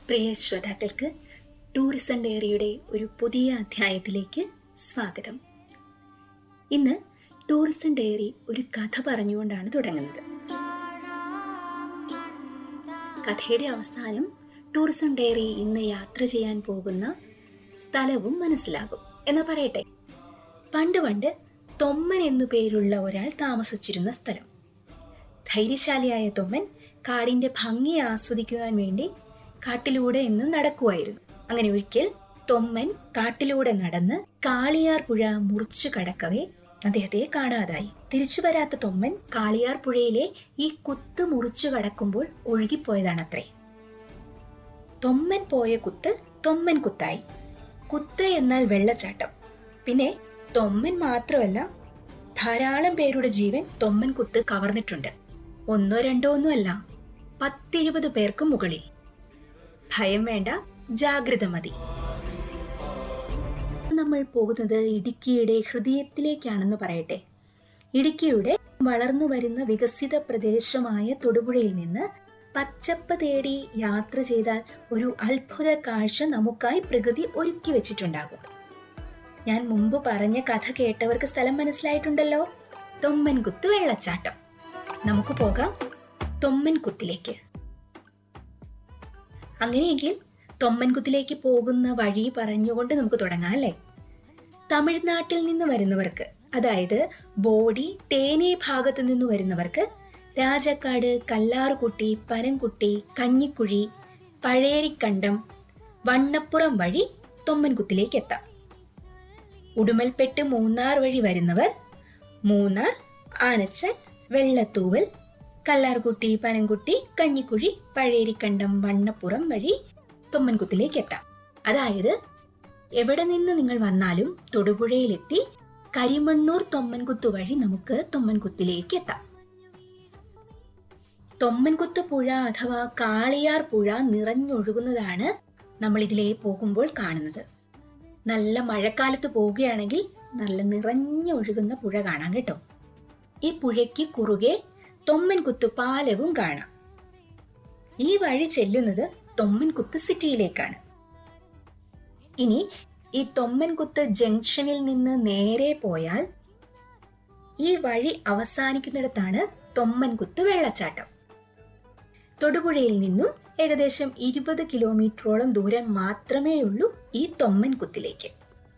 പ്രിയ ശ്രോതാക്കൾക്ക് ടൂറിസം ഡയറിയുടെ ഒരു പുതിയ അധ്യായത്തിലേക്ക് സ്വാഗതം ഇന്ന് ടൂറിസം ഡയറി ഒരു കഥ പറഞ്ഞുകൊണ്ടാണ് തുടങ്ങുന്നത് കഥയുടെ അവസാനം ടൂറിസം ഡയറി ഇന്ന് യാത്ര ചെയ്യാൻ പോകുന്ന സ്ഥലവും മനസ്സിലാകും എന്ന് പറയട്ടെ പണ്ട് പണ്ട് തൊമ്മൻ എന്നു പേരുള്ള ഒരാൾ താമസിച്ചിരുന്ന സ്ഥലം ധൈര്യശാലിയായ തൊമ്മൻ കാടിന്റെ ഭംഗി ആസ്വദിക്കുവാൻ വേണ്ടി കാട്ടിലൂടെ എന്നും നടക്കുമായിരുന്നു അങ്ങനെ ഒരിക്കൽ തൊമ്മൻ കാട്ടിലൂടെ നടന്ന് കാളിയാർ പുഴ മുറിച്ചു കടക്കവേ അദ്ദേഹത്തെ കാണാതായി തിരിച്ചു വരാത്ത തൊമ്മൻ കാളിയാർ പുഴയിലെ ഈ കുത്ത് മുറിച്ചു കടക്കുമ്പോൾ ഒഴുകിപ്പോയതാണത്രേ തൊമ്മൻ പോയ കുത്ത് തൊമ്മൻ കുത്തായി കുത്ത് എന്നാൽ വെള്ളച്ചാട്ടം പിന്നെ തൊമ്മൻ മാത്രമല്ല ധാരാളം പേരുടെ ജീവൻ തൊമ്മൻ കുത്ത് കവർന്നിട്ടുണ്ട് ഒന്നോ രണ്ടോ ഒന്നുമല്ല പത്തിരുപത് പേർക്ക് മുകളിൽ ഭയം വേണ്ട ജാഗ്രത മതി നമ്മൾ പോകുന്നത് ഇടുക്കിയുടെ ഹൃദയത്തിലേക്കാണെന്ന് പറയട്ടെ ഇടുക്കിയുടെ വളർന്നു വരുന്ന വികസിത പ്രദേശമായ തൊടുപുഴയിൽ നിന്ന് പച്ചപ്പ് തേടി യാത്ര ചെയ്താൽ ഒരു അത്ഭുത കാഴ്ച നമുക്കായി പ്രകൃതി ഒരുക്കി വെച്ചിട്ടുണ്ടാകും ഞാൻ മുമ്പ് പറഞ്ഞ കഥ കേട്ടവർക്ക് സ്ഥലം മനസ്സിലായിട്ടുണ്ടല്ലോ തൊമ്മൻകുത്ത് വെള്ളച്ചാട്ടം നമുക്ക് പോകാം തൊമ്മൻകുത്തിലേക്ക് അങ്ങനെയെങ്കിൽ തൊമ്മൻകുത്തിലേക്ക് പോകുന്ന വഴി പറഞ്ഞുകൊണ്ട് നമുക്ക് തുടങ്ങാം അല്ലേ തമിഴ്നാട്ടിൽ നിന്ന് വരുന്നവർക്ക് അതായത് ബോഡി തേനി ഭാഗത്തു നിന്ന് വരുന്നവർക്ക് രാജക്കാട് കല്ലാറുകുട്ടി പനംകുട്ടി കഞ്ഞിക്കുഴി പഴേരിക്കണ്ടം വണ്ണപ്പുറം വഴി തൊമ്മൻകുത്തിലേക്ക് എത്താം ഉടുമൽപ്പെട്ട് മൂന്നാർ വഴി വരുന്നവർ മൂന്നാർ ആനച്ചൽ വെള്ളത്തൂവൽ കല്ലാർകുട്ടി പനംകുട്ടി കഞ്ഞിക്കുഴി പഴേരിക്കണ്ടം വണ്ണപ്പുറം വഴി തൊമ്മൻകുത്തിലേക്ക് എത്താം അതായത് എവിടെ നിന്ന് നിങ്ങൾ വന്നാലും തൊടുപുഴയിലെത്തി കരിമണ്ണൂർ തൊമ്മൻകുത്ത് വഴി നമുക്ക് തൊമ്മൻകുത്തിലേക്ക് എത്താം തൊമ്മൻകുത്ത് പുഴ അഥവാ കാളിയാർ പുഴ നിറഞ്ഞൊഴുകുന്നതാണ് നമ്മൾ ഇതിലേ പോകുമ്പോൾ കാണുന്നത് നല്ല മഴക്കാലത്ത് പോവുകയാണെങ്കിൽ നല്ല നിറഞ്ഞൊഴുകുന്ന പുഴ കാണാം കേട്ടോ ഈ പുഴയ്ക്ക് കുറുകെ തൊമ്മൻകുത്ത് പാലവും കാണാം ഈ വഴി ചെല്ലുന്നത് തൊമ്മൻകുത്ത് സിറ്റിയിലേക്കാണ് ഇനി ഈ തൊമ്മൻകുത്ത് ജംഗ്ഷനിൽ നിന്ന് നേരെ പോയാൽ ഈ വഴി അവസാനിക്കുന്നിടത്താണ് തൊമ്മൻകുത്ത് വെള്ളച്ചാട്ടം തൊടുപുഴയിൽ നിന്നും ഏകദേശം ഇരുപത് കിലോമീറ്ററോളം ദൂരം മാത്രമേ ഉള്ളൂ ഈ തൊമ്മൻകുത്തിലേക്ക്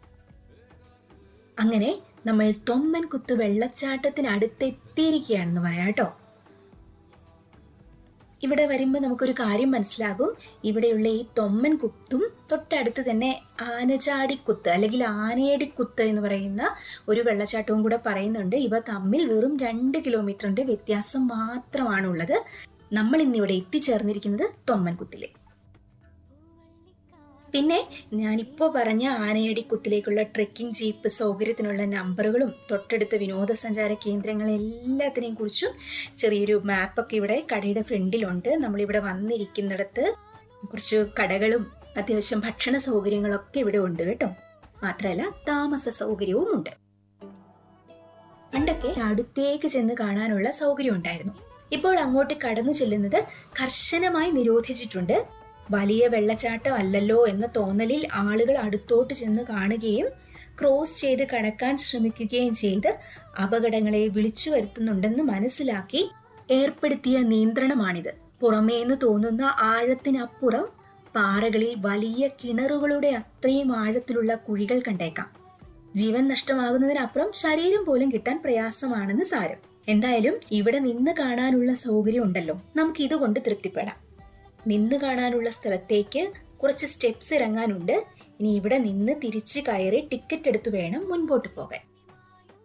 അങ്ങനെ നമ്മൾ തൊമ്മൻകുത്ത് വെള്ളച്ചാട്ടത്തിന് അടുത്തെത്തിയിരിക്കുകയാണെന്ന് പറയാം കേട്ടോ ഇവിടെ വരുമ്പോൾ നമുക്കൊരു കാര്യം മനസ്സിലാകും ഇവിടെയുള്ള ഈ തൊമ്മൻ കുത്തും തൊട്ടടുത്ത് തന്നെ ആനചാടിക്കുത്ത് അല്ലെങ്കിൽ ആനയടിക്കുത്ത് എന്ന് പറയുന്ന ഒരു വെള്ളച്ചാട്ടവും കൂടെ പറയുന്നുണ്ട് ഇവ തമ്മിൽ വെറും രണ്ട് കിലോമീറ്ററിന്റെ വ്യത്യാസം മാത്രമാണുള്ളത് നമ്മൾ ഇന്നിവിടെ എത്തിച്ചേർന്നിരിക്കുന്നത് തൊമ്മൻകുത്തിലെ പിന്നെ ഞാനിപ്പോൾ പറഞ്ഞ ആനയടിക്കുത്തിലേക്കുള്ള ട്രെക്കിംഗ് ജീപ്പ് സൗകര്യത്തിനുള്ള നമ്പറുകളും തൊട്ടടുത്ത വിനോദസഞ്ചാര കേന്ദ്രങ്ങൾ എല്ലാത്തിനെയും കുറിച്ചും ചെറിയൊരു മാപ്പൊക്കെ ഇവിടെ കടയുടെ ഫ്രണ്ടിലുണ്ട് നമ്മളിവിടെ വന്നിരിക്കുന്നിടത്ത് കുറച്ച് കടകളും അത്യാവശ്യം ഭക്ഷണ സൗകര്യങ്ങളൊക്കെ ഇവിടെ ഉണ്ട് കേട്ടോ മാത്രമല്ല താമസ സൗകര്യവും ഉണ്ട് പണ്ടൊക്കെ അടുത്തേക്ക് ചെന്ന് കാണാനുള്ള സൗകര്യം ഉണ്ടായിരുന്നു ഇപ്പോൾ അങ്ങോട്ട് കടന്നു ചെല്ലുന്നത് കർശനമായി നിരോധിച്ചിട്ടുണ്ട് വലിയ വെള്ളച്ചാട്ടം അല്ലല്ലോ എന്ന തോന്നലിൽ ആളുകൾ അടുത്തോട്ട് ചെന്ന് കാണുകയും ക്രോസ് ചെയ്ത് കടക്കാൻ ശ്രമിക്കുകയും ചെയ്ത് അപകടങ്ങളെ വിളിച്ചു വരുത്തുന്നുണ്ടെന്ന് മനസ്സിലാക്കി ഏർപ്പെടുത്തിയ നിയന്ത്രണമാണിത് പുറമേന്ന് തോന്നുന്ന ആഴത്തിനപ്പുറം പാറകളിൽ വലിയ കിണറുകളുടെ അത്രയും ആഴത്തിലുള്ള കുഴികൾ കണ്ടേക്കാം ജീവൻ നഷ്ടമാകുന്നതിനപ്പുറം ശരീരം പോലും കിട്ടാൻ പ്രയാസമാണെന്ന് സാരം എന്തായാലും ഇവിടെ നിന്ന് കാണാനുള്ള സൗകര്യം ഉണ്ടല്ലോ നമുക്ക് ഇതുകൊണ്ട് തൃപ്തിപ്പെടാം നിന്ന് കാണാനുള്ള സ്ഥലത്തേക്ക് കുറച്ച് സ്റ്റെപ്സ് ഇറങ്ങാനുണ്ട് ഇനി ഇവിടെ നിന്ന് തിരിച്ച് കയറി ടിക്കറ്റ് എടുത്തു വേണം മുൻപോട്ട് പോകാൻ